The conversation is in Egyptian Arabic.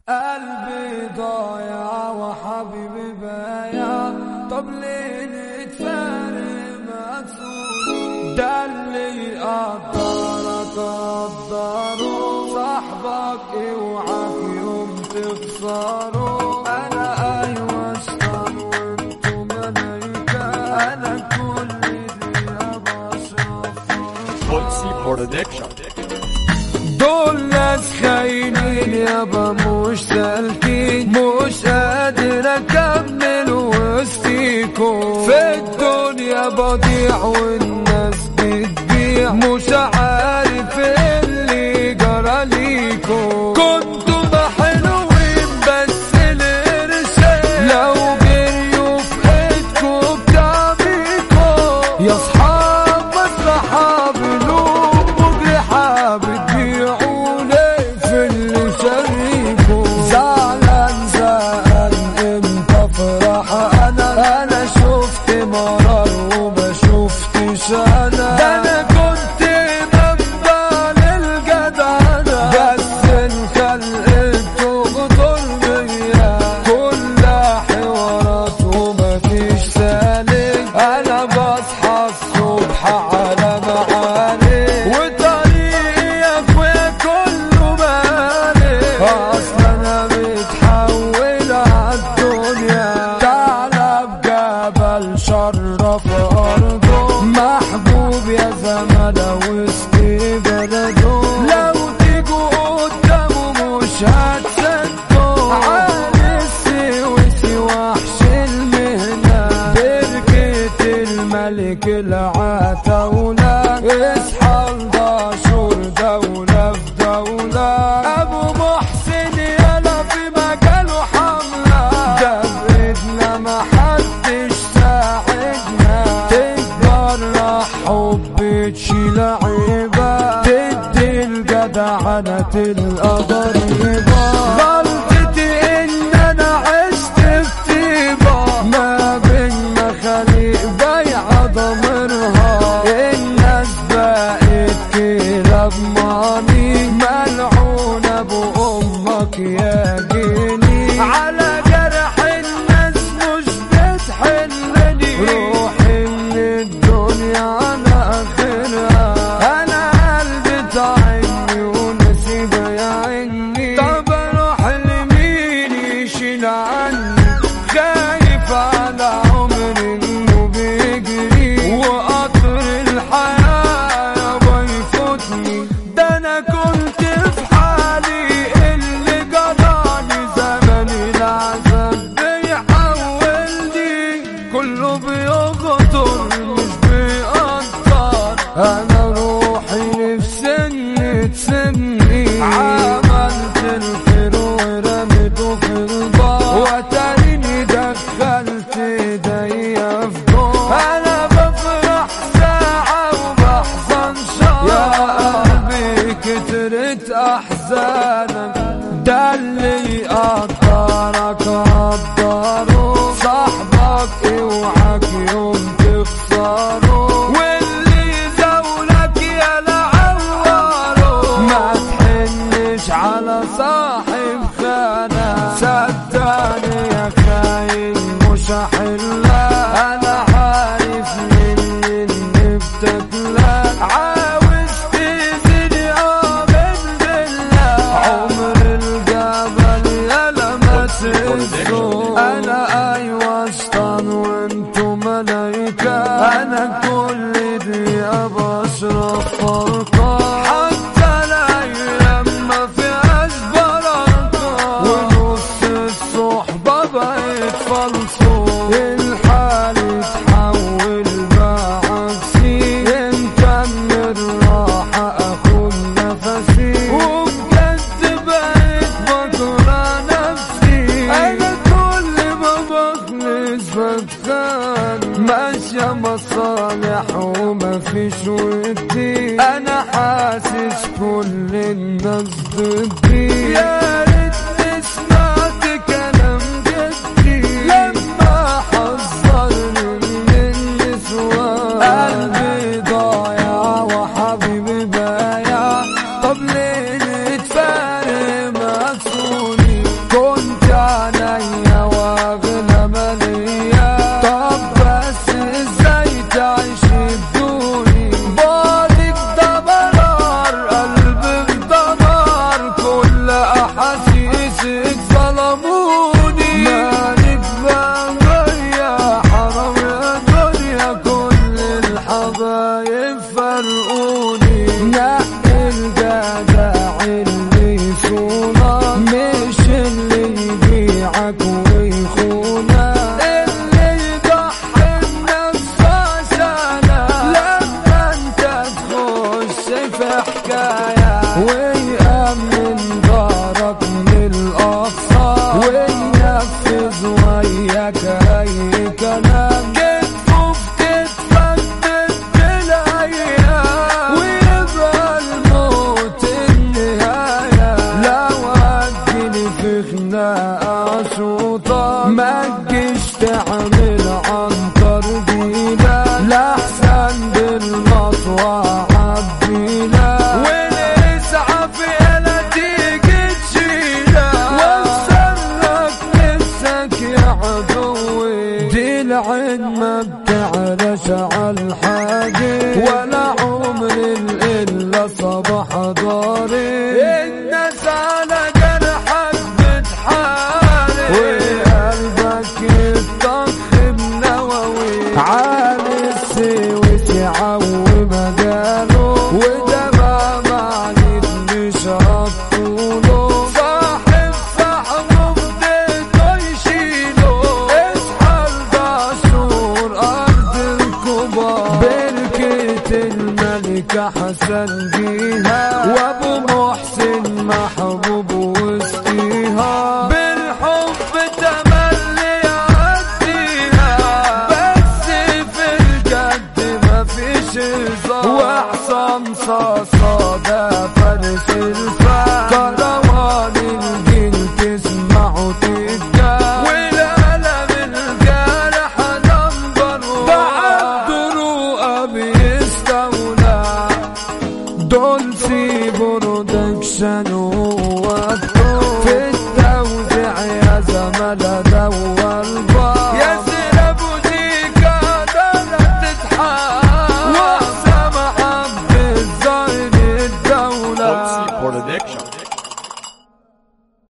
قلبي ضايع وحبيبي بايع طب ليه نتفارق مقصود ده اللي يقدرك قدره صاحبك اوعك يوم تخسره انا ايوه اشطر وانتو ملايكة انا كل دقيقة بشرب Quincy Production. دول ناس خاينين يابا مش سالكين مش قادر اكمل وسطيكم في الدنيا بضيع والناس بتبيع مش عارف اللي جرى ليكم كنتوا ما حلوين بس القرشين لو جريوا في ايدكم بتعميكم يا اصحاب مصلحة بلوم مجرحة بتبيعوا ليه في اللي شريكوا زعلان زعلان امتى افرح انا انا شفت مرار وما شفتش انا ده انا كنت منبع للجدعنة بس الخلق تغدر بيا كلها حوارات ومفيش سالك انا بصحى الصبح على معاني وطريقي يا اخويا كله مالك اصل انا متحول عالدنيا تعالى بجبل شرف ارضه محبوب يا زملاء وسط بلده لو تيجوا قدامه مش هتصدقوا عالي السويسي وحش المهنة بركة الملك العتاولة اصحى لداشور دولة في دولة ابو محسن يلا في مجاله حملة ده بايدنا محدش ساعدنا تتجرح حب تشيل عيبة تدي الجدعنة القدر يبا غلطتي ان انا عشت في طيبة ما بين مخاليق بايعة ضميرها الناس بقت كلاب مامي ملعون ابو امك يا جيني على جرح الناس مش بتحلني روحي من الدنيا انا اخرها انا قلبي تعبني ونسيب يعيني طب اروح لمين يشيل عني خايف على عمري انه بيجري وقطر الحياة يابا يفوتني ده انا كنت في حالي اللي جراني زمن العذاب بيحولني كله بيغدر مش بيقدر انا روحي نفسي تسني عملت الخير ورميته في البار وتاني دخلت ايديا في جوه انا بفرح ساعة وبحزن شهر يا قلبي كترت احزانك ده اللي يقدرك قدره صاحبك اوعك يوم تخسره واللي يزولك يا لعوره ما تحنش على صاحب خانة صدقني يا خاين مش هحلها انا عارف من اللي بتاكلك عاوز تزيد اه من بالله عمر الجبل يلا ما تنسوا انا ايوه شطان وانتو ملايكة انا كل دقيقة بشرب فرقة حتى الايام ما فيهاش بركة ونص الصحبة بقت فلسو الحال اتحول بقى عكسي انت من الراحة اخد نفسي وبجد بقيت بكره نفسي انا كل ما بخلص بتخان ماشية مصالح ومفيش ودي انا حاسس كل الناس ضدي يا ريت سمعت كلام جدي لما حذرني من النسوان قلبي ضايع وحبيبي بايع طب ليه نتفارق مكسوني نفسك ظلموني مالك بقى يا حرام يا دنيا كل الحبايب فرقوني نقي الجدع اللي يصونك مش اللي يبيعك ويخونك اللي يضحي بنفسه عشانك لما انت تخش في حكايه ويأمن دارك من الأقصى وينفذ وياك أي كلام كتفه في كتفك ضد الأيام ويبقى الموت النهاية لو أجل في خناقة شوطة ما تجيش تعمل عنتر بينا لأحسن بالمطوى عبينا والإسعاف يلا تيجي تشيلها وانسلك نفسك يا عدوي دي العين ما بتعرش عالحاجة ولا عمر إلا صباح ضاري الناس على جرحك بتحارب وقلبك يطخ بنووي عالي السويس يعوي مجاله وده ما معنيت مش هطوله صاحب صاحبه بديته يشيله اصحى الدشور ارض الكبار بركة الملكة حسن بيها وابو محسن محبوب وسطيها بالحب تملي يعديها بس في الجد مفيش هزار واحسن صاصة ده فارس الفن كروان الجيل تسمع وتتجاه والقلم الجارح نمبر بعد دروقة بيستولى دولسي برودكشن